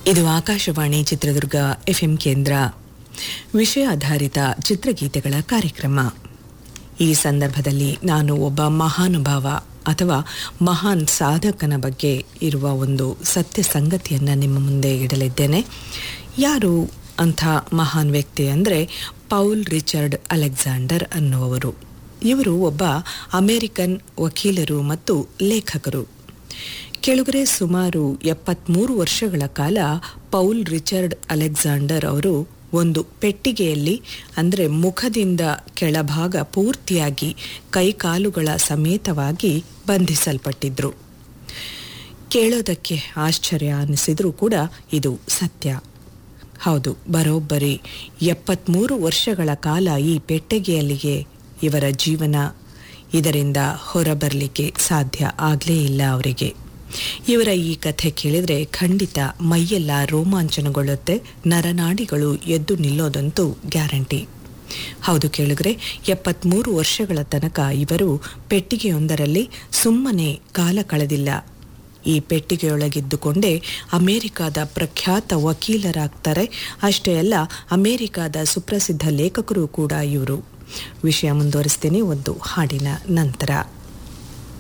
ಇದು ಆಕಾಶವಾಣಿ ಚಿತ್ರದುರ್ಗ ಎಫ್ಎಂ ಕೇಂದ್ರ ವಿಷಯ ಆಧಾರಿತ ಚಿತ್ರಗೀತೆಗಳ ಕಾರ್ಯಕ್ರಮ ಈ ಸಂದರ್ಭದಲ್ಲಿ ನಾನು ಒಬ್ಬ ಮಹಾನುಭಾವ ಅಥವಾ ಮಹಾನ್ ಸಾಧಕನ ಬಗ್ಗೆ ಇರುವ ಒಂದು ಸತ್ಯ ಸಂಗತಿಯನ್ನು ನಿಮ್ಮ ಮುಂದೆ ಇಡಲಿದ್ದೇನೆ ಯಾರು ಅಂಥ ಮಹಾನ್ ವ್ಯಕ್ತಿ ಅಂದರೆ ಪೌಲ್ ರಿಚರ್ಡ್ ಅಲೆಕ್ಸಾಂಡರ್ ಅನ್ನುವರು ಇವರು ಒಬ್ಬ ಅಮೆರಿಕನ್ ವಕೀಲರು ಮತ್ತು ಲೇಖಕರು ಕೆಳಗರೆ ಸುಮಾರು ಎಪ್ಪತ್ಮೂರು ವರ್ಷಗಳ ಕಾಲ ಪೌಲ್ ರಿಚರ್ಡ್ ಅಲೆಕ್ಸಾಂಡರ್ ಅವರು ಒಂದು ಪೆಟ್ಟಿಗೆಯಲ್ಲಿ ಅಂದರೆ ಮುಖದಿಂದ ಕೆಳಭಾಗ ಪೂರ್ತಿಯಾಗಿ ಕೈಕಾಲುಗಳ ಸಮೇತವಾಗಿ ಬಂಧಿಸಲ್ಪಟ್ಟಿದ್ರು ಕೇಳೋದಕ್ಕೆ ಆಶ್ಚರ್ಯ ಅನಿಸಿದ್ರೂ ಕೂಡ ಇದು ಸತ್ಯ ಹೌದು ಬರೋಬ್ಬರಿ ಎಪ್ಪತ್ಮೂರು ವರ್ಷಗಳ ಕಾಲ ಈ ಪೆಟ್ಟಿಗೆಯಲ್ಲಿಗೆ ಇವರ ಜೀವನ ಇದರಿಂದ ಹೊರಬರಲಿಕ್ಕೆ ಸಾಧ್ಯ ಆಗಲೇ ಇಲ್ಲ ಅವರಿಗೆ ಇವರ ಈ ಕಥೆ ಕೇಳಿದರೆ ಖಂಡಿತ ಮೈಯೆಲ್ಲ ರೋಮಾಂಚನಗೊಳ್ಳುತ್ತೆ ನರನಾಡಿಗಳು ಎದ್ದು ನಿಲ್ಲೋದಂತೂ ಗ್ಯಾರಂಟಿ ಹೌದು ಕೇಳಿದ್ರೆ ಎಪ್ಪತ್ಮೂರು ವರ್ಷಗಳ ತನಕ ಇವರು ಪೆಟ್ಟಿಗೆಯೊಂದರಲ್ಲಿ ಸುಮ್ಮನೆ ಕಾಲ ಕಳೆದಿಲ್ಲ ಈ ಪೆಟ್ಟಿಗೆಯೊಳಗಿದ್ದುಕೊಂಡೇ ಅಮೆರಿಕಾದ ಪ್ರಖ್ಯಾತ ವಕೀಲರಾಗ್ತಾರೆ ಅಷ್ಟೇ ಅಲ್ಲ ಅಮೆರಿಕಾದ ಸುಪ್ರಸಿದ್ಧ ಲೇಖಕರು ಕೂಡ ಇವರು ವಿಷಯ ಮುಂದುವರಿಸ್ತೀನಿ ಒಂದು ಹಾಡಿನ ನಂತರ